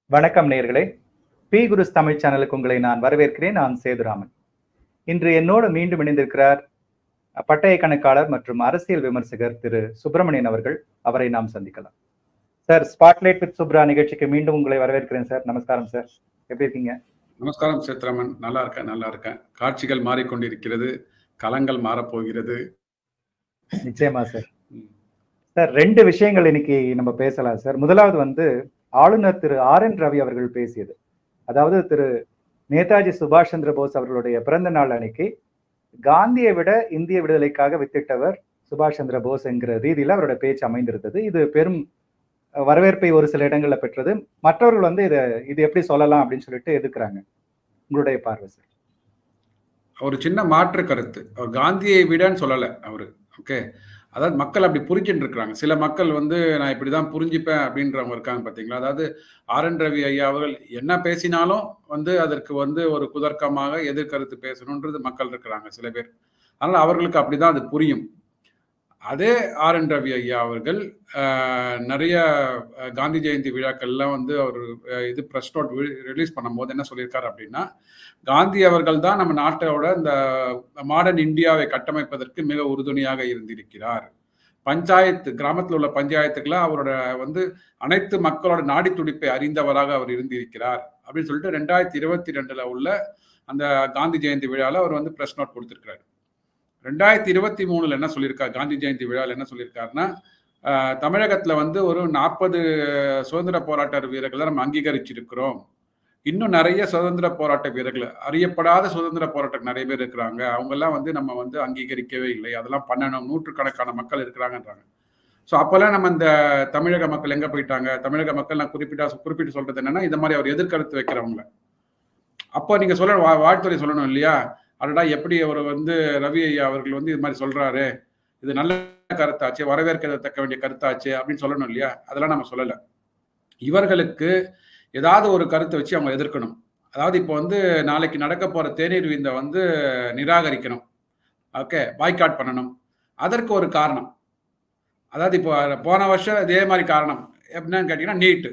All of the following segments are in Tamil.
வணக்கம் நேயர்களே பி குருஸ் தமிழ் சேனலுக்கு உங்களை நான் வரவேற்கிறேன் நான் சேதுராமன் இன்று என்னோடு மீண்டும் இணைந்திருக்கிறார் பட்டய கணக்காளர் மற்றும் அரசியல் விமர்சகர் திரு சுப்பிரமணியன் அவர்கள் அவரை நாம் சந்திக்கலாம் சார் ஸ்பாட்லைட் வித் சுப்ரா நிகழ்ச்சிக்கு மீண்டும் உங்களை வரவேற்கிறேன் சார் நமஸ்காரம் சார் எப்படி இருக்கீங்க நமஸ்காரம் சேத்ராமன் நல்லா இருக்கேன் நல்லா இருக்கேன் காட்சிகள் மாறிக்கொண்டிருக்கிறது களங்கள் மாறப்போகிறது நிச்சயமா சார் சார் ரெண்டு விஷயங்கள் இன்னைக்கு நம்ம பேசலாம் சார் முதலாவது வந்து ஆளுநர் திரு ஆர் என் ரவி அவர்கள் பேசியது அதாவது திரு நேதாஜி சுபாஷ் சந்திர போஸ் அவர்களுடைய பிறந்த நாள் அன்னைக்கு காந்தியை விட இந்திய விடுதலைக்காக வித்திட்டவர் சுபாஷ் சந்திர போஸ் என்கிற ரீதியில் அவரோட பேச்சு அமைந்திருந்தது இது பெரும் வரவேற்பை ஒரு சில இடங்கள்ல பெற்றது மற்றவர்கள் வந்து இதை இது எப்படி சொல்லலாம் அப்படின்னு சொல்லிட்டு எதிர்க்கிறாங்க உங்களுடைய பார்வை சார் ஒரு சின்ன மாற்று கருத்து அவர் காந்தியை விடன்னு சொல்லலை அவரு ஓகே அதாவது மக்கள் அப்படி புரிஞ்சுட்டு இருக்கிறாங்க சில மக்கள் வந்து நான் இப்படிதான் புரிஞ்சுப்பேன் அப்படின்றவங்க இருக்காங்க பார்த்தீங்களா அதாவது ஆர் என் ரவி ஐயா அவர்கள் என்ன பேசினாலும் வந்து அதற்கு வந்து ஒரு குதர்க்கமாக எதிர்கருத்து பேசணுன்றது மக்கள் இருக்கிறாங்க சில பேர் அதனால் அவர்களுக்கு அப்படிதான் அது புரியும் அதே ஆர் என் ரவி ஐயா அவர்கள் நிறைய காந்தி ஜெயந்தி விழாக்கள்லாம் வந்து அவர் இது ப்ரெஸ் நோட் ரிலீஸ் பண்ணும்போது என்ன சொல்லியிருக்காரு அப்படின்னா காந்தி அவர்கள் தான் நம்ம நாட்டோட இந்த மாடர்ன் இந்தியாவை கட்டமைப்பதற்கு மிக உறுதுணையாக இருந்திருக்கிறார் பஞ்சாயத்து கிராமத்தில் உள்ள பஞ்சாயத்துக்கெல்லாம் அவரோட வந்து அனைத்து மக்களோட நாடி துடிப்பை அறிந்தவராக அவர் இருந்திருக்கிறார் அப்படின்னு சொல்லிட்டு ரெண்டாயிரத்தி இருபத்தி ரெண்டுல உள்ள அந்த காந்தி ஜெயந்தி விழாவில் அவர் வந்து ப்ரெஸ் நோட் கொடுத்துருக்கிறார் ரெண்டாயிரத்தி இருபத்தி மூணுல என்ன சொல்லியிருக்கார் காந்தி ஜெயந்தி விழாவில் என்ன சொல்லியிருக்காருன்னா தமிழகத்துல வந்து ஒரு நாற்பது சுதந்திர போராட்ட வீரர்களை நம்ம அங்கீகரிச்சிருக்கிறோம் இன்னும் நிறைய சுதந்திர போராட்ட வீரர்கள் அறியப்படாத சுதந்திர போராட்டம் நிறைய பேர் இருக்கிறாங்க அவங்கெல்லாம் வந்து நம்ம வந்து அங்கீகரிக்கவே இல்லை அதெல்லாம் பண்ணணும் நூற்றுக்கணக்கான மக்கள் இருக்கிறாங்கன்றாங்க ஸோ அப்போல்லாம் நம்ம இந்த தமிழக மக்கள் எங்கே போயிட்டாங்க தமிழக மக்கள் நான் குறிப்பிட்டா குறிப்பிட்டு சொல்றது என்னன்னா இந்த மாதிரி அவர் எதிர்கருத்து வைக்கிறவங்கள அப்போ நீங்க சொல்ல வாழ்த்துறை சொல்லணும் இல்லையா அடடா எப்படி அவர் வந்து ரவி ஐயா அவர்கள் வந்து இது மாதிரி சொல்றாரு இது நல்ல கருத்தாச்சு வரவேற்கத்தக்க வேண்டிய கருத்தாச்சு அப்படின்னு சொல்லணும் இல்லையா அதெல்லாம் நம்ம சொல்லலை இவர்களுக்கு ஏதாவது ஒரு கருத்தை வச்சு அவங்க எதிர்க்கணும் அதாவது இப்போ வந்து நாளைக்கு நடக்க போற தேநீர் விந்த வந்து நிராகரிக்கணும் ஓகே பாய்காட் பண்ணணும் அதற்கு ஒரு காரணம் அதாவது இப்போ போன வருஷம் இதே மாதிரி காரணம் எப்படின்னு கேட்டீங்கன்னா நீட்டு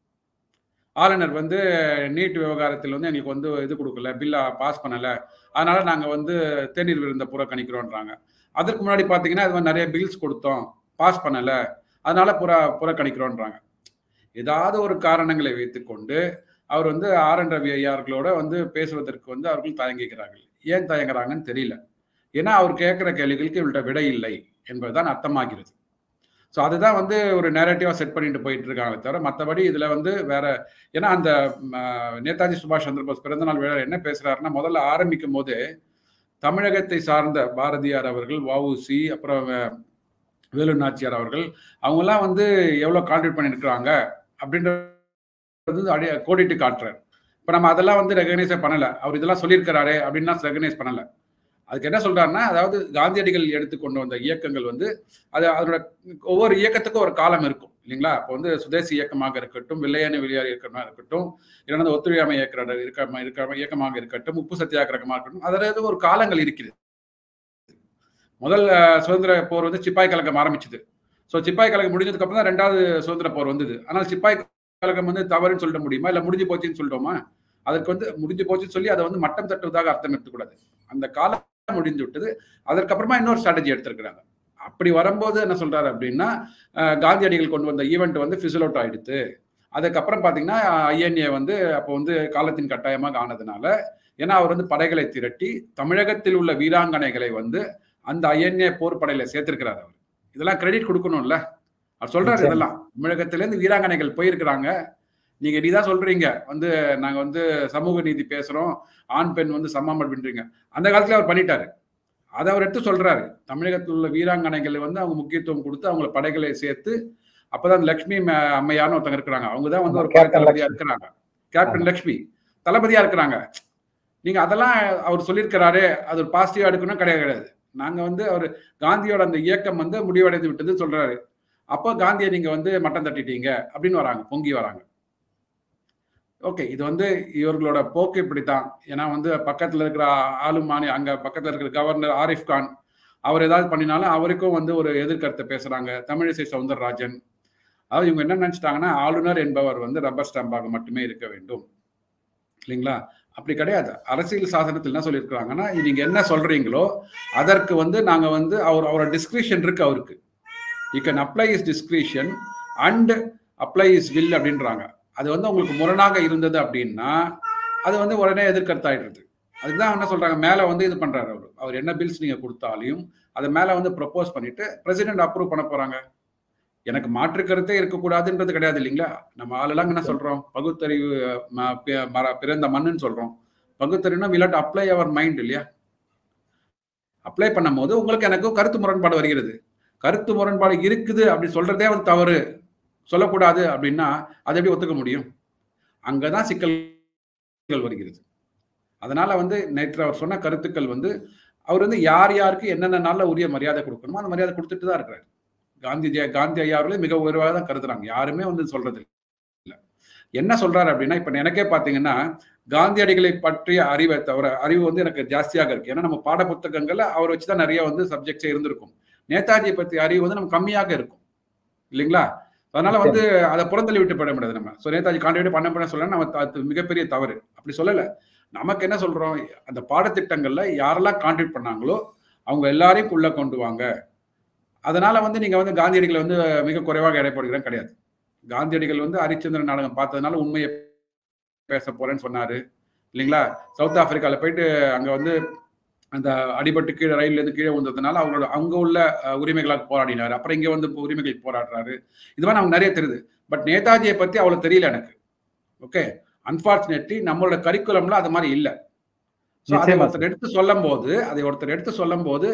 ஆளுநர் வந்து நீட் விவகாரத்தில் வந்து எங்களுக்கு வந்து இது கொடுக்கல பில்லா பாஸ் பண்ணலை அதனால நாங்கள் வந்து தேநீர் விருந்த புறக்கணிக்கிறோன்றாங்க அதற்கு முன்னாடி பார்த்தீங்கன்னா இது மாதிரி நிறைய பில்ஸ் கொடுத்தோம் பாஸ் பண்ணலை அதனால புற புறக்கணிக்கிறோன்றாங்க ஏதாவது ஒரு காரணங்களை வைத்துக்கொண்டு அவர் வந்து ஆர் என் ரவி ஐயார்களோட வந்து பேசுவதற்கு வந்து அவர்கள் தயங்குகிறார்கள் ஏன் தயங்குறாங்கன்னு தெரியல ஏன்னா அவர் கேட்குற கேள்விகளுக்கு இவள்கிட்ட விடை இல்லை என்பதுதான் அர்த்தமாகிறது ஸோ அதுதான் வந்து ஒரு நேரட்டிவாக செட் பண்ணிட்டு போயிட்டு இருக்காங்களே தவிர மற்றபடி இதில் வந்து வேற ஏன்னா அந்த நேதாஜி சுபாஷ் சந்திர போஸ் பிறந்தநாள் விழா என்ன பேசுறாருன்னா முதல்ல ஆரம்பிக்கும் போது தமிழகத்தை சார்ந்த பாரதியார் அவர்கள் வஉசி அப்புறம் வேலு நாச்சியார் அவர்கள் அவங்கெல்லாம் வந்து எவ்வளோ கான்ட்ரிபியூட் பண்ணியிருக்கிறாங்க அப்படின்றது அடைய கோடிட்டு காட்டுறாரு இப்போ நம்ம அதெல்லாம் வந்து ரெகனைஸே பண்ணலை அவர் இதெல்லாம் சொல்லியிருக்கிறாரு அப்படின்னா ரெகனைஸ் பண்ணலை அதுக்கு என்ன சொல்றாருன்னா அதாவது காந்தியடிகள் எடுத்து கொண்டு வந்த இயக்கங்கள் வந்து அது அதோட ஒவ்வொரு இயக்கத்துக்கும் ஒரு காலம் இருக்கும் இல்லைங்களா இப்போ வந்து சுதேசி இயக்கமாக இருக்கட்டும் வெள்ளையான வெளியார் இயக்கமாக இருக்கட்டும் இல்லைன்னா ஒத்துழையாமை இயக்க இருக்க இருக்க இயக்கமாக இருக்கட்டும் உப்பு சத்தியாகிரகமாக இருக்கட்டும் அதாவது ஒரு காலங்கள் இருக்கிறது முதல் சுதந்திர போர் வந்து சிப்பாய் கழகம் ஆரம்பிச்சது ஸோ சிப்பாய் கழகம் முடிஞ்சதுக்கு அப்புறம் தான் ரெண்டாவது சுதந்திர போர் வந்தது ஆனால் சிப்பாய் கழகம் வந்து தவறுன்னு சொல்லிட முடியுமா இல்லை முடிஞ்சு போச்சுன்னு சொல்லிட்டோமா அதற்கு வந்து முடிஞ்சு போச்சுன்னு சொல்லி அதை வந்து மட்டம் தட்டுவதாக அர்த்தம் எடுத்துக்கூடாது அந்த காலம் முடிஞ்சு விட்டது அதற்கப்புறமா இன்னொரு ஸ்ட்ராட்டஜி எடுத்திருக்கிறாங்க அப்படி வரும்போது என்ன சொல்றாரு அப்படின்னா காந்தியடிகள் கொண்டு வந்த ஈவெண்ட் வந்து ஃபிசில் அவுட் ஆயிடுத்து அதுக்கப்புறம் பார்த்தீங்கன்னா ஐஎன்ஏ வந்து அப்போ வந்து காலத்தின் கட்டாயமாக ஆனதுனால ஏன்னா அவர் வந்து படைகளை திரட்டி தமிழகத்தில் உள்ள வீராங்கனைகளை வந்து அந்த ஐஎன்ஏ போர் படையில சேர்த்திருக்கிறார் அவர் இதெல்லாம் கிரெடிட் கொடுக்கணும்ல அவர் சொல்றாரு இதெல்லாம் தமிழகத்திலேருந்து வீராங்கனைகள் போயிருக்கிறாங்க நீங்க நீதான் சொல்றீங்க வந்து நாங்க வந்து சமூக நீதி பேசுறோம் ஆண் பெண் வந்து சமம் அப்படின்றீங்க அந்த காலத்துல அவர் பண்ணிட்டாரு அதை அவர் எடுத்து சொல்றாரு தமிழகத்தில் உள்ள வீராங்கனைகளை வந்து அவங்க முக்கியத்துவம் கொடுத்து அவங்கள படைகளை சேர்த்து அப்பதான் லக்ஷ்மி அம்மையார்னு ஒருத்தங்க இருக்கிறாங்க அவங்க தான் வந்து ஒரு தளபதியா இருக்கிறாங்க கேப்டன் லக்ஷ்மி தளபதியா இருக்கிறாங்க நீங்க அதெல்லாம் அவர் சொல்லியிருக்கிறாரு அது ஒரு பாசிட்டிவா எடுக்கணும் கிடையாது கிடையாது நாங்க வந்து அவர் காந்தியோட அந்த இயக்கம் வந்து முடிவடைந்து விட்டது சொல்றாரு அப்போ காந்தியை நீங்க வந்து மட்டம் தட்டிட்டீங்க அப்படின்னு வராங்க பொங்கி வராங்க ஓகே இது வந்து இவர்களோட போக்கு இப்படித்தான் ஏன்னா வந்து பக்கத்துல இருக்கிற ஆளுமானி அங்க பக்கத்துல இருக்கிற கவர்னர் ஆரிஃப் கான் அவர் ஏதாவது பண்ணினாலும் அவருக்கும் வந்து ஒரு எதிர்கருத்தை பேசுறாங்க தமிழிசை சவுந்தரராஜன் அதாவது இவங்க என்ன நினைச்சிட்டாங்கன்னா ஆளுநர் என்பவர் வந்து ரப்பர் ஸ்டாம்பாக மட்டுமே இருக்க வேண்டும் இல்லைங்களா அப்படி கிடையாது அரசியல் சாசனத்தில் என்ன சொல்லியிருக்கிறாங்கன்னா நீங்க என்ன சொல்றீங்களோ அதற்கு வந்து நாங்க வந்து அவர் அவரோட டிஸ்கிரிப்ஷன் இருக்கு அவருக்கு you can apply is description and apply is will அப்படின்றாங்க அது வந்து உங்களுக்கு முரணாக இருந்தது அப்படின்னா அது வந்து உடனே எதிர்கருத்தாயிடுறது அதுதான் என்ன சொல்றாங்க மேல வந்து இது பண்றாரு அவர் அவர் என்ன பில்ஸ் நீங்க கொடுத்தாலையும் அதை மேல வந்து ப்ரப்போஸ் பண்ணிட்டு பிரசிடென்ட் அப்ரூவ் பண்ண போறாங்க எனக்கு மாற்று கருத்தே இருக்கக்கூடாதுன்றது கிடையாது இல்லைங்களா நம்ம ஆளெல்லாம் என்ன சொல்றோம் பகுத்தறிவு ம- பி- மர- பிறந்த மண்ணுன்னு சொல்றோம் பகுத்தறிவுனா விலாட் அப்ளை அவர் மைண்ட் இல்லையா அப்ளை பண்ணும் போது உங்களுக்கு எனக்கு கருத்து முரண்பாடு வருகிறது கருத்து முரண்பாடு இருக்குது அப்படி சொல்றதே வந்து தவறு சொல்லக்கூடாது அப்படின்னா அதை எப்படி ஒத்துக்க முடியும் அங்கதான் சிக்கல்கள் வருகிறது அதனால வந்து நேற்று அவர் சொன்ன கருத்துக்கள் வந்து அவர் வந்து யார் யாருக்கு என்னென்ன நாள்ல உரிய மரியாதை கொடுக்கணுமோ அந்த மரியாதை கொடுத்துட்டு தான் இருக்கிறார் காந்தி ஜெய- காந்தி ஐயா அவர்களே மிக உயர்வாக தான் கருதுறாங்க யாருமே வந்து சொல்றது இல்லை என்ன சொல்றாரு அப்படின்னா இப்ப எனக்கே பாத்தீங்கன்னா காந்தியடிகளை பற்றிய அறிவை தவிர அறிவு வந்து எனக்கு ஜாஸ்தியாக இருக்கு ஏன்னா நம்ம பாட புத்தகங்கள்ல அவர் வச்சுதான் நிறைய வந்து சப்ஜெக்ட்ஸே இருந்திருக்கும் நேதாஜியை பற்றி அறிவு வந்து நம்ம கம்மியாக இருக்கும் இல்லைங்களா அதனால வந்து அதை புறந்தள்ளி விட்டு போட முடியாது நம்ம ஸோ நேதாஜி கான்ட்ரிபியூட் பண்ண பண்ண சொல்ல நம்ம அது மிகப்பெரிய தவறு அப்படி சொல்லலை நமக்கு என்ன சொல்றோம் அந்த பாடத்திட்டங்கள்ல யாரெல்லாம் கான்ட்ரிபியூட் பண்ணாங்களோ அவங்க எல்லாரையும் உள்ள கொண்டு வாங்க அதனால வந்து நீங்க வந்து காந்தியடிகளை வந்து மிக குறைவாக எடை போடுகிறேன் கிடையாது காந்தியடிகள் வந்து ஹரிச்சந்திரன் நாடகம் பார்த்ததுனால உண்மையை பேச போறேன்னு சொன்னாரு இல்லைங்களா சவுத் ஆப்பிரிக்கால போயிட்டு அங்க வந்து அந்த அடிபட்டு கீழே ரயில்ல இருந்து கீழே வந்ததுனால அவங்களோட அங்க உள்ள அஹ், உரிமைகளாக போராடினாரு அப்புறம் இங்க வந்து உரிமைகள் போராடுறாரு இது மாதிரி நமக்கு நிறைய தெரியுது பட் நேதாஜியை பத்தி அவ்வளவு தெரியல எனக்கு ஓகே அன்பார்ச்சுனேட்லி நம்மளோட கரிக்குலம்ல அது மாதிரி இல்ல ஸோ அதை நிச்சயமா ஒருத்தர் எடுத்து சொல்லும் போது அதை ஒருத்தர் எடுத்து சொல்லும் போது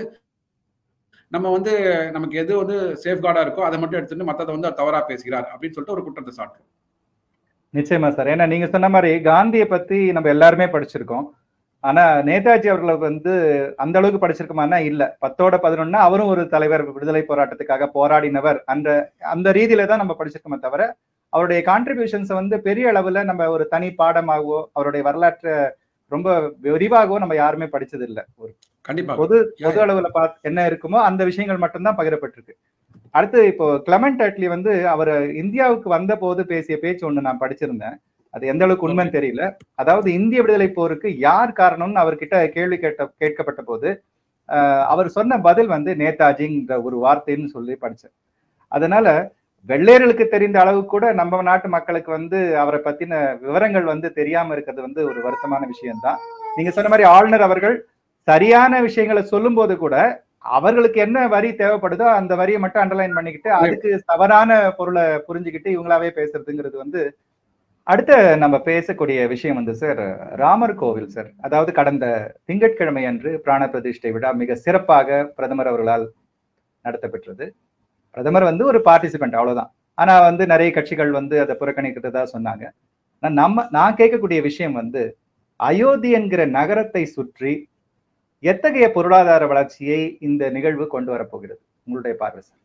நம்ம வந்து நமக்கு எது வந்து சேஃப்கார்டா இருக்கோ அதை மட்டும் எடுத்துட்டு மத்ததை வந்து அவர் தவறா பேசுகிறார் அப்படின்னு சொல்லிட்டு ஒரு குற்றத்தை சாட்டுறோம் நிச்சயமா சார் ஏன்னா நீங்க சொன்ன மாதிரி காந்தியை பத்தி நம்ம எல்லாருமே படிச்சிருக்கோம் ஆனா நேதாஜி அவர்களை வந்து அந்த அளவுக்கு படிச்சிருக்கோமானா இல்ல பத்தோட பதினொன்னா அவரும் ஒரு தலைவர் விடுதலை போராட்டத்துக்காக போராடினவர் அந்த அந்த ரீதியில தான் நம்ம படிச்சிருக்கோமே தவிர அவருடைய கான்ட்ரிபியூஷன்ஸ் வந்து பெரிய அளவுல நம்ம ஒரு தனி பாடமாகவோ அவருடைய வரலாற்றை ரொம்ப விரிவாகவோ நம்ம யாருமே படிச்சது இல்ல ஒரு கண்டிப்பா பொது பொது அளவுல பார்த்து என்ன இருக்குமோ அந்த விஷயங்கள் மட்டும்தான் பகிரப்பட்டிருக்கு அடுத்து இப்போ கிளமெண்ட் அட்லி வந்து அவர் இந்தியாவுக்கு வந்த போது பேசிய பேச்சு ஒண்ணு நான் படிச்சிருந்தேன் அது எந்த அளவுக்கு உண்மைன்னு தெரியல அதாவது இந்திய விடுதலை போருக்கு யார் காரணம்னு அவர்கிட்ட கேள்வி கேட்ட கேட்கப்பட்ட போது ஆஹ், அவர் சொன்ன பதில் வந்து நேதாஜிங்கிற ஒரு வார்த்தைன்னு சொல்லி படிச்சேன் அதனால வெள்ளையர்களுக்கு தெரிந்த அளவு கூட நம்ம நாட்டு மக்களுக்கு வந்து அவரை பத்தின விவரங்கள் வந்து தெரியாம இருக்கிறது வந்து ஒரு வருத்தமான விஷயம்தான் நீங்க சொன்ன மாதிரி ஆளுநர் அவர்கள் சரியான விஷயங்களை சொல்லும் போது கூட அவர்களுக்கு என்ன வரி தேவைப்படுதோ அந்த வரியை மட்டும் அண்டர்லைன் பண்ணிக்கிட்டு அதுக்கு தவறான பொருளை புரிஞ்சுக்கிட்டு இவங்களாவே பேசுறதுங்கிறது வந்து அடுத்த நம்ம பேசக்கூடிய விஷயம் வந்து சார் ராமர் கோவில் சார் அதாவது கடந்த திங்கட்கிழமை அன்று பிராண பிரதிஷ்டை விழா மிக சிறப்பாக பிரதமர் அவர்களால் நடத்தப்பெற்றது பிரதமர் வந்து ஒரு பார்ட்டிசிபென்ட் அவ்வளவுதான் ஆனா வந்து நிறைய கட்சிகள் வந்து அதை புறக்கணிக்கிறதா சொன்னாங்க ஆனா நம்ம நான் கேட்கக்கூடிய விஷயம் வந்து அயோத்தி என்கிற நகரத்தை சுற்றி எத்தகைய பொருளாதார வளர்ச்சியை இந்த நிகழ்வு கொண்டு வரப்போகிறது உங்களுடைய பார்வை சார்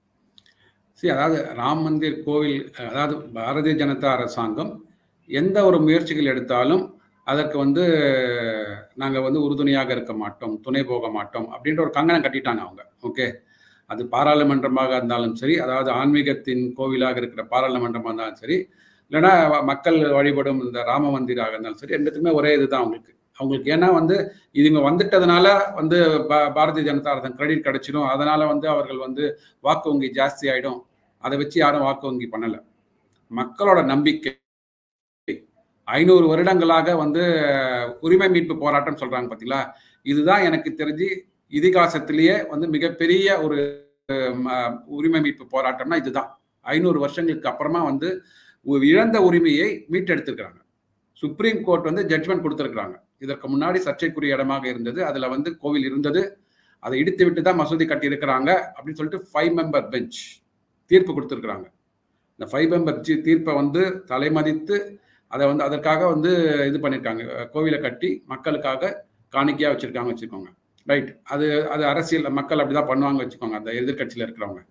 சரி அதாவது ராம் மந்திர் கோவில் அதாவது பாரதிய ஜனதா அரசாங்கம் எந்த ஒரு முயற்சிகள் எடுத்தாலும் அதற்கு வந்து நாங்கள் வந்து உறுதுணையாக இருக்க மாட்டோம் துணை போக மாட்டோம் அப்படின்ற ஒரு கங்கணம் கட்டிட்டாங்க அவங்க ஓகே அது பாராளுமன்றமாக இருந்தாலும் சரி அதாவது ஆன்மீகத்தின் கோவிலாக இருக்கிற பாராளுமன்றமாக இருந்தாலும் சரி இல்லைன்னா மக்கள் வழிபடும் இந்த ராம மந்திராக இருந்தாலும் சரி ரெண்டுத்துக்குமே ஒரே இதுதான் அவங்களுக்கு அவங்களுக்கு ஏன்னா வந்து இதுங்க வந்துட்டதுனால வந்து பா- பாரதிய ஜனதா அரசு கிரெடிட் கிடைச்சிடும் அதனால வந்து அவர்கள் வந்து வாக்கு வங்கி ஜாஸ்தி ஆயிடும் அதை வச்சு யாரும் வாக்கு வங்கி பண்ணல மக்களோட நம்பிக்கை ஐநூறு வருடங்களாக வந்து உரிமை மீட்பு போராட்டம் சொல்றாங்க பாத்தீங்களா இதுதான் எனக்கு தெரிஞ்சு இதிகாசத்திலேயே வந்து மிகப்பெரிய ஒரு ம, உரிமை மீட்பு போராட்டம்னா இதுதான் ஐநூறு வருஷங்களுக்கு அப்புறமா வந்து ஒரு இழந்த உரிமையை மீட்டெடுத்திருக்கிறாங்க சுப்ரீம் கோர்ட் வந்து ஜட்ஜ்மெண்ட் கொடுத்திருக்கிறாங்க இதற்கு முன்னாடி சர்ச்சைக்குரிய இடமாக இருந்தது அதுல வந்து கோவில் இருந்தது அதை இடித்து விட்டு தான் மசூதி கட்டி இருக்கிறாங்க அப்படின்னு சொல்லிட்டு ஃபைவ் மெம்பர் பெஞ்ச் தீர்ப்பு கொடுத்துருக்குறாங்க இந்த ஃபைவ் மெம்பர் தீர்ப்பை வந்து தலைமதித்து அதை வந்து அதற்காக வந்து இது பண்ணியிருக்காங்க கோவிலை கட்டி மக்களுக்காக காணிக்கையாக வச்சிருக்காங்க வச்சுக்கோங்க ரைட் அது அது அரசியல் மக்கள் அப்படிதான் பண்ணுவாங்க வச்சுக்கோங்க அந்த எதிர்க்கட்சியில் இருக்கிறவங்க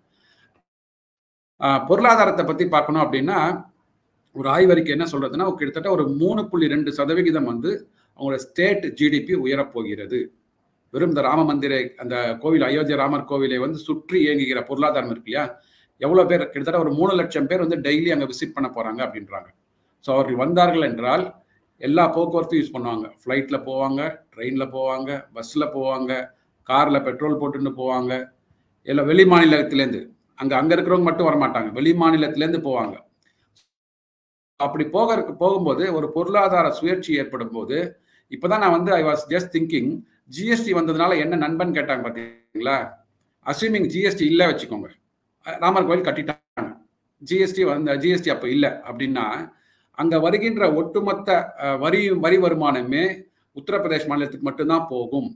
ஆஹ் பொருளாதாரத்தை பத்தி பார்க்கணும் அப்படின்னா ஒரு ஆய்வறிக்கை என்ன சொல்றதுன்னா கிட்டத்தட்ட ஒரு மூணு புள்ளி ரெண்டு சதவிகிதம் வந்து அவங்களோட ஸ்டேட் ஜிடிபி உயரப்போகிறது வெறும் இந்த ராம மந்திரை அந்த கோவில் அயோத்தியா ராமர் கோவிலை வந்து சுற்றி இயங்குகிற பொருளாதாரம் இருக்கு இல்லையா எவ்வளோ பேர் கிட்டத்தட்ட ஒரு மூணு லட்சம் பேர் வந்து டெய்லி அங்கே விசிட் பண்ண போகிறாங்க அப்படின்றாங்க ஸோ அவர்கள் வந்தார்கள் என்றால் எல்லா போக்குவரத்தும் யூஸ் பண்ணுவாங்க ஃப்ளைட்டில் போவாங்க ட்ரெயினில் போவாங்க பஸ்ஸில் போவாங்க காரில் பெட்ரோல் போட்டுன்னு போவாங்க இல்லை வெளி மாநிலத்திலேருந்து அங்கே அங்கே இருக்கிறவங்க மட்டும் வரமாட்டாங்க வெளி மாநிலத்திலேருந்து போவாங்க அப்படி போக போகும்போது ஒரு பொருளாதார சுயற்சி ஏற்படும் போது இப்போதான் நான் வந்து I was just thinking GST வந்ததுனால என்ன நண்பன் கேட்டாங்க பார்த்தீங்களா அஸ்யூமிங் ஜிஎஸ்டி இல்லை வச்சுக்கோங்க ராமர் கோயில் கட்டிட்டாங்க ஜிஎஸ்டி வந்து ஜிஎஸ்டி அப்போ இல்லை அப்படின்னா அங்க வருகின்ற ஒட்டுமொத்த வரி வரி வருமானமே உத்தரப்பிரதேஷ் மாநிலத்துக்கு மட்டும்தான் போகும்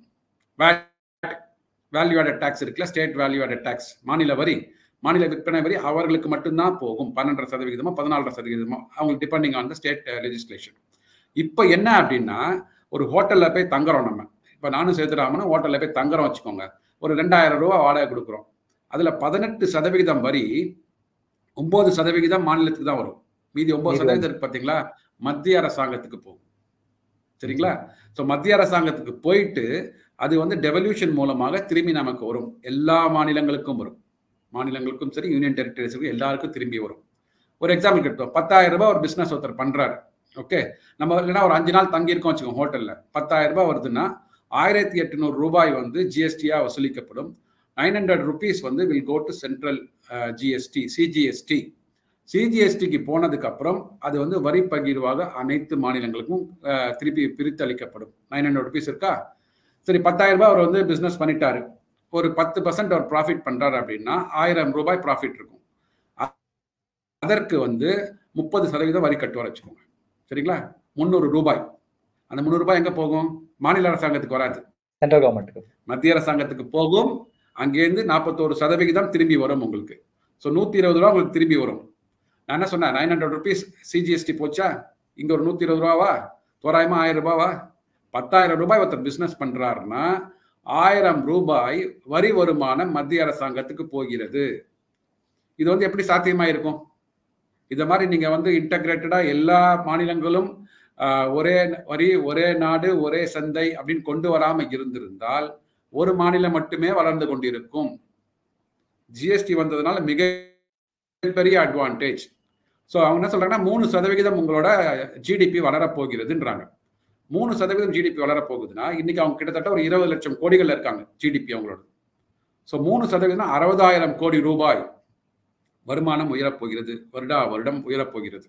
வேல்யூ ஆடட் டேக்ஸ் இருக்குல்ல ஸ்டேட் வேல்யூ ஆடட் டேக்ஸ் மாநில வரி மாநில விற்பனை வரி அவர்களுக்கு மட்டும்தான் போகும் பன்னெண்டரை சதவிகிதமோ பதினாலரை சதவீதமோ அவங்களுக்கு depending on the state legislation இப்போ என்ன அப்படின்னா ஒரு ஹோட்டலில் போய் தங்குறோம் நம்ம இப்போ நானும் சேதுராமனும் ஹோட்டலில் போய் தங்குறோம் வச்சுக்கோங்க ஒரு ரெண்டாயிரம் ரூபா வாடகை கொடுக்குறோம் அதில் பதினெட்டு சதவிகிதம் வரி ஒன்பது சதவிகிதம் மாநிலத்துக்கு தான் வரும் மீதி ஒன்பது சதவீதம் இருக்கு பார்த்தீங்களா மத்திய அரசாங்கத்துக்கு போகும் சரிங்களா ஸோ மத்திய அரசாங்கத்துக்கு போயிட்டு அது வந்து டெவல்யூஷன் மூலமாக திரும்பி நமக்கு வரும் எல்லா மாநிலங்களுக்கும் வரும் மாநிலங்களுக்கும் சரி யூனியன் டெரிட்டரிஸுக்கும் எல்லாருக்கும் திரும்பி வரும் ஒரு எக்ஸாம்பிள் எடுத்தோம் பத்தாயிரம் ரூபாய் ஒரு பிஸ்னஸ் ஒருத்தர் பண்றாரு ஓகே நம்ம இல்லைன்னா ஒரு அஞ்சு நாள் தங்கியிருக்கோம் வச்சுக்கோங்க ஹோட்டலில் பத்தாயிரம் ரூபாய் வருதுன்னா ஆயிரத்தி எட்டுநூறு ரூபாய் வந்து ஜிஎஸ்டியா வசூலிக்கப்படும் நைன் ஹண்ட்ரட் ருபீஸ் வந்து will go to central GST CGST சிஜிஎஸ்டிக்கு போனதுக்கு அப்புறம் அது வந்து வரி பகிர்வாக அனைத்து மாநிலங்களுக்கும் திருப்பி பிரித்து அளிக்கப்படும் நைன் ஹண்ட்ரட் ருபீஸ் இருக்கா சரி பத்தாயிரம் ரூபாய் அவர் வந்து பிஸ்னஸ் பண்ணிட்டாரு ஒரு பத்து பர்சன்ட் அவர் ப்ராஃபிட் பண்றாரு அப்படின்னா ஆயிரம் ரூபாய் ப்ராஃபிட் இருக்கும் அதற்கு வந்து முப்பது சதவீதம் வரி கட்டுவார் வச்சுக்கோங்க சரிங்களா முந்நூறு ரூபாய் அந்த முந்நூறு ரூபாய் எங்க போகும் மாநில அரசாங்கத்துக்கு வராது சென்ட்ரல் கவர்மெண்ட்டுக்கு மத்திய அரசாங்கத்துக்கு போகும் அங்கேருந்து நாற்பத்தோரு சதவிகிதம் திரும்பி வரும் உங்களுக்கு ஸோ நூற்றி இருபது ரூபா உங்களுக்கு திரும்பி வரும் நான் என்ன சொன்னேன் நைன் ஹண்ட்ரட் ருபீஸ் சிஜிஎஸ்டி போச்சா இங்கே ஒரு நூற்றி இருபது ரூபாவா தோராயமா ஆயிரம் ரூபாவா பத்தாயிரம் ரூபாய் ஒருத்தர் பிஸ்னஸ் பண்ணுறாருன்னா ஆயிரம் ரூபாய் வரி வருமானம் மத்திய அரசாங்கத்துக்கு போகிறது இது வந்து எப்படி சாத்தியமா இருக்கும் இதை மாதிரி நீங்க வந்து இன்டகிரேட்டடா எல்லா மாநிலங்களும் ஒரே வரி ஒரே நாடு ஒரே சந்தை அப்படின்னு கொண்டு வராம இருந்திருந்தால் ஒரு மாநிலம் மட்டுமே வளர்ந்து கொண்டிருக்கும் ஜிஎஸ்டி வந்ததுனால மிக பெரிய அட்வான்டேஜ் ஸோ அவங்க என்ன சொல்றாங்கன்னா மூணு சதவிகிதம் உங்களோட ஜிடிபி வளரப்போகிறதுன்றாங்க மூணு சதவீதம் ஜிடிபி வளரப்போகுதுன்னா இன்னைக்கு அவங்க கிட்டத்தட்ட ஒரு இருபது லட்சம் கோடிகள் இருக்காங்க ஜிடிபி அவங்களோட ஸோ மூணு சதவீதம் அறுபதாயிரம் கோடி ரூபாய் வருமானம் உயரப்போகிறது வருடா வருடம் உயரப்போகிறது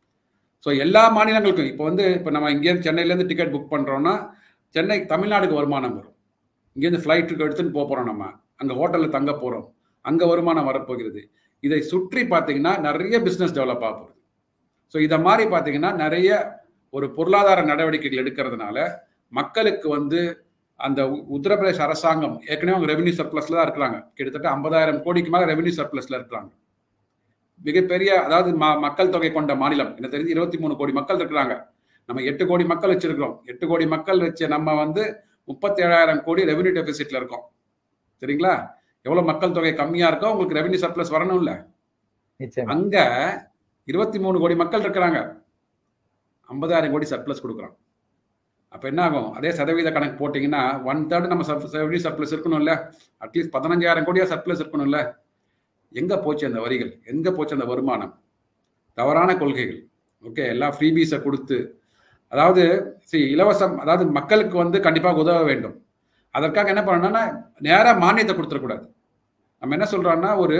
ஸோ எல்லா மாநிலங்களுக்கும் இப்போ வந்து இப்போ நம்ம இங்கேருந்து சென்னையிலேருந்து டிக்கெட் புக் பண்ணுறோம்னா சென்னை தமிழ்நாடுக்கு வருமானம் வரும் இங்கேருந்து ஃப்ளைட்டுக்கு எடுத்துன்னு போக போகிறோம் நம்ம அங்கே ஹோட்டலில் தங்க போகிறோம் அங்கே வருமானம் வரப்போகிறது இதை சுற்றி பார்த்தீங்கன்னா நிறைய பிஸ்னஸ் டெவலப் ஆக போகுது ஸோ இதை மாதிரி பார்த்தீங்கன்னா நிறைய ஒரு பொருளாதார நடவடிக்கைகள் எடுக்கிறதுனால மக்களுக்கு வந்து அந்த உத்தரப்பிரதேச அரசாங்கம் ஏற்கனவே அவங்க ரெவன்யூ சர்ப்ளஸ்ல தான் இருக்கிறாங்க கிட்டத்தட்ட ஐம்பதாயிரம் கோடிக்கு மேலே ரெவன்யூ சர்ப்ளஸ்ல இருக்கிறாங்க மிகப்பெரிய அதாவது மக்கள் தொகை கொண்ட மாநிலம் எனக்கு தெரிஞ்சு இருபத்தி மூணு கோடி மக்கள் இருக்கிறாங்க நம்ம எட்டு கோடி மக்கள் வச்சிருக்கிறோம் எட்டு கோடி மக்கள் வச்ச நம்ம வந்து முப்பத்தி ஏழாயிரம் கோடி ரெவன்யூ டெபிசிட்ல இருக்கோம் சரிங்களா எவ்வளவு மக்கள் தொகை கம்மியா இருக்கோ உங்களுக்கு ரெவன்யூ சர்ப்ளஸ் வரணும் இல்ல அங்க இருபத்தி மூணு கோடி மக்கள் இருக்கிறாங்க ஐம்பதாயிரம் கோடி சர்ப்ளஸ் கொடுக்குறோம் அப்போ என்ன ஆகும் அதே சதவீத கணக்கு போட்டிங்கன்னா ஒன் தேர்ட் நம்ம ரெவன்யூ சர்ப்ளஸ் இருக்கணும்ல அட்லீஸ்ட் பதினஞ்சாயிரம் கோடியா சர்ப்ளஸ் இருக்கணும்ல எங்க போச்சு அந்த வரிகள் எங்க போச்சு அந்த வருமானம் தவறான கொள்கைகள் ஓகே எல்லாம் ஃப்ரீபீஸை கொடுத்து அதாவது சி இலவசம் அதாவது மக்களுக்கு வந்து கண்டிப்பாக உதவ வேண்டும் அதற்காக என்ன பண்ணணும்னா நேராக மானியத்தை கொடுத்துடக்கூடாது நம்ம என்ன சொல்றோம்னா ஒரு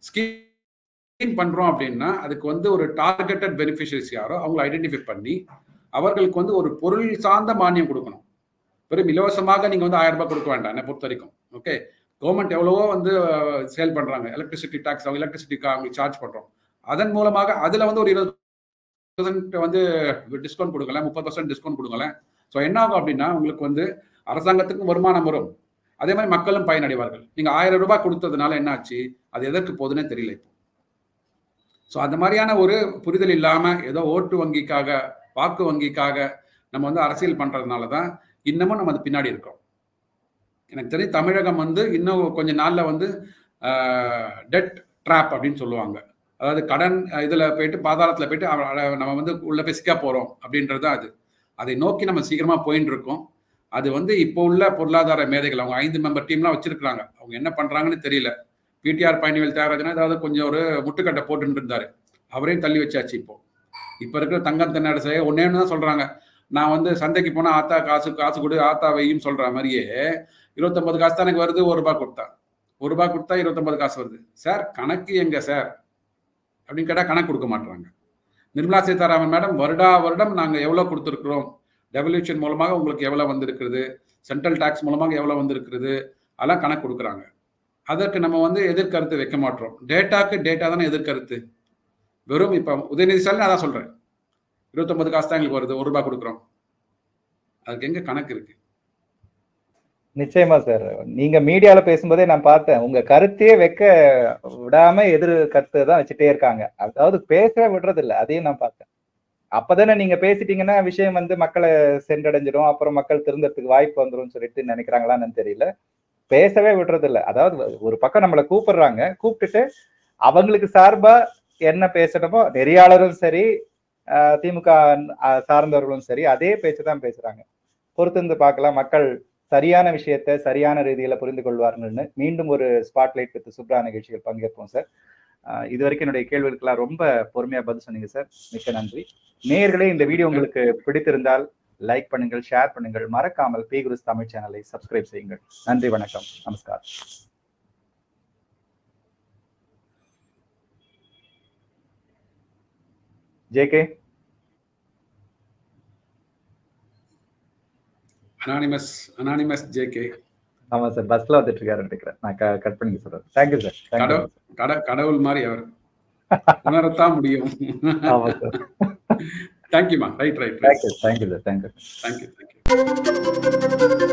ஸ்கீம் பண்றோம் அப்படின்னா அதுக்கு வந்து ஒரு டார்கெட்டட் பெனிஃபிஷரிஸ் யாரோ அவங்களை ஐடென்டிஃபை பண்ணி அவர்களுக்கு வந்து ஒரு பொருள் சார்ந்த மானியம் கொடுக்கணும் வெறும் இலவசமாக நீங்க வந்து ஆயிரம் ரூபாய் கொடுக்க வேண்டாம் என்னை பொறுத்த வரைக்கும் ஓகே கவர்மெண்ட் எவ்வளவோ வந்து சேல் பண்றாங்க எலக்ட்ரிசிட்டி டாக்ஸ் அவங்க எலக்ட்ரிசிட்டிக்கு அவங்களுக்கு சார்ஜ் பண்றோம் அதன் மூலமாக அதுல வந்து ஒரு இருபது பர்சன்ட் வந்து டிஸ்கவுண்ட் கொடுக்கல முப்பது பர்சன்ட் டிஸ்கவுண்ட் கொடுக்கல ஸோ என்ன ஆகும் அப்படின்னா உங்களுக்கு வந்து அரசாங்கத்துக்கும் வருமானம் வரும் அதே மாதிரி மக்களும் பயனடைவார்கள் நீங்க ஆயிரம் ரூபாய் கொடுத்ததுனால என்ன ஆச்சு அது எதற்கு போகுதுன்னே தெரியல இப்போ ஸோ அந்த மாதிரியான ஒரு புரிதல் இல்லாம ஏதோ ஓட்டு வங்கிக்காக வாக்கு வங்கிக்காக நம்ம வந்து அரசியல் பண்றதுனால தான் இன்னமும் நம்ம அது பின்னாடி இருக்கோம் எனக்கு தெரிஞ்சு தமிழகம் வந்து இன்னும் கொஞ்ச நாள்ல வந்து டெட் ட்ராப் அப்படின்னு சொல்லுவாங்க அதாவது கடன் இதுல போயிட்டு பாதாளத்துல போயிட்டு நம்ம வந்து உள்ள போய் சிக்க போறோம் அப்படின்றது தான் அது அதை நோக்கி நம்ம சீக்கிரமா போயின்னு இருக்கோம் அது வந்து இப்போ உள்ள பொருளாதார மேதைகள் அவங்க ஐந்து மெம்பர் டீம்லாம் வச்சிருக்கிறாங்க அவங்க என்ன பண்றாங்கன்னு தெரியல பிடிஆர் பயணிகள் தியாகராஜனா ஏதாவது கொஞ்சம் ஒரு முட்டுக்கட்டை போட்டுட்டு இருந்தாரு அவரையும் தள்ளி வச்சாச்சு இப்போ இப்போ இருக்கிற தங்கம் தென்னாடு செய்ய ஒன்னே ஒன்று தான் சொல்றாங்க நான் வந்து சந்தைக்கு போனா ஆத்தா காசு காசு கொடு ஆத்தா வையும் சொல்ற மாதிரியே இருபத்தொன்பது காசு தான் எனக்கு வருது ஒரு ரூபாய் கொடுத்தா ஒரு ரூபாய் கொடுத்தா இருபத்தொன்பது காசு வருது சார் கணக்கு எங்க சார் அப்படின்னு கேட்டால் கணக்கு கொடுக்க மாட்டாங்க நிர்மலா சீதாராமன் மேடம் வருடா வருடம் நாங்கள் எவ்வளோ கொடுத்துருக்குறோம் டெவல்யூஷன் மூலமாக உங்களுக்கு எவ்வளோ வந்திருக்கிறது சென்ட்ரல் டாக்ஸ் மூலமாக எவ்வளோ வந்திருக்கிறது அதெல்லாம் கணக்கு கொடுக்குறாங்க அதற்கு நம்ம வந்து எதிர்கருத்து வைக்க மாட்டோம் டேட்டாக்கு டேட்டா தானே எதிர்கருத்து வெறும் இப்போ உதயநிதி ஸ்டாலின் அதான் சொல்கிறேன் இருபத்தொன்பது காசு தான் எங்களுக்கு வருது ஒரு ரூபாய் கொடுக்குறோம் அதுக்கு எங்கே கணக்கு இருக்கு நிச்சயமா சார் நீங்க மீடியால பேசும்போதே நான் பார்த்தேன் உங்க கருத்தையே வைக்க விடாம எதிர் கருத்தை தான் வச்சுட்டே இருக்காங்க அதாவது பேசவே விடுறது இல்ல அதையும் நான் பார்த்தேன் அப்பதானே நீங்க பேசிட்டீங்கன்னா விஷயம் வந்து மக்களை சென்றடைஞ்சிடும் அப்புறம் மக்கள் திருந்தறதுக்கு வாய்ப்பு வந்துடும் சொல்லிட்டு நினைக்கிறாங்களான்னு தெரியல பேசவே விடுறது இல்ல அதாவது ஒரு பக்கம் நம்மளை கூப்பிடுறாங்க கூப்பிட்டுட்டு அவங்களுக்கு சார்பா என்ன பேசணுமோ நெறியாளரும் சரி திமுக சார்ந்தவர்களும் சரி அதே பேச்சு தான் பேசுறாங்க பொறுத்திருந்து பார்க்கலாம் மக்கள் சரியான விஷயத்தை சரியான ரீதியில புரிந்து கொள்வார்கள்னு மீண்டும் ஒரு ஸ்பாட்லைட் வித் சுப்ரா நிகழ்ச்சியில் பங்கேற்போம் சார் இது வரைக்கும் என்னுடைய கேள்விகளுக்கெல்லாம் ரொம்ப பொறுமையா பதில் சொன்னீங்க சார் மிக்க நன்றி நேயர்களே இந்த வீடியோ உங்களுக்கு பிடித்திருந்தால் லைக் பண்ணுங்கள் ஷேர் பண்ணுங்கள் மறக்காமல் பி குருஸ் தமிழ் சேனலை சப்ஸ்கிரைப் செய்யுங்கள் நன்றி வணக்கம் நமஸ்கார் ஜேகே அனானிமஸ் அனானிமஸ் ஜேகே ஆமா சார் பஸ்ல வந்துட்டு இருக்காரு நினைக்கிறேன் நான் கட் பண்ணி சொல்றேன் தேங்க்யூ சார் கடவுள் கடவுள் மாதிரி அவர் உணரத்தான் முடியும் ஆமா சார் தேங்க்யூமா right right thank you thank you sir thank you thank you thank you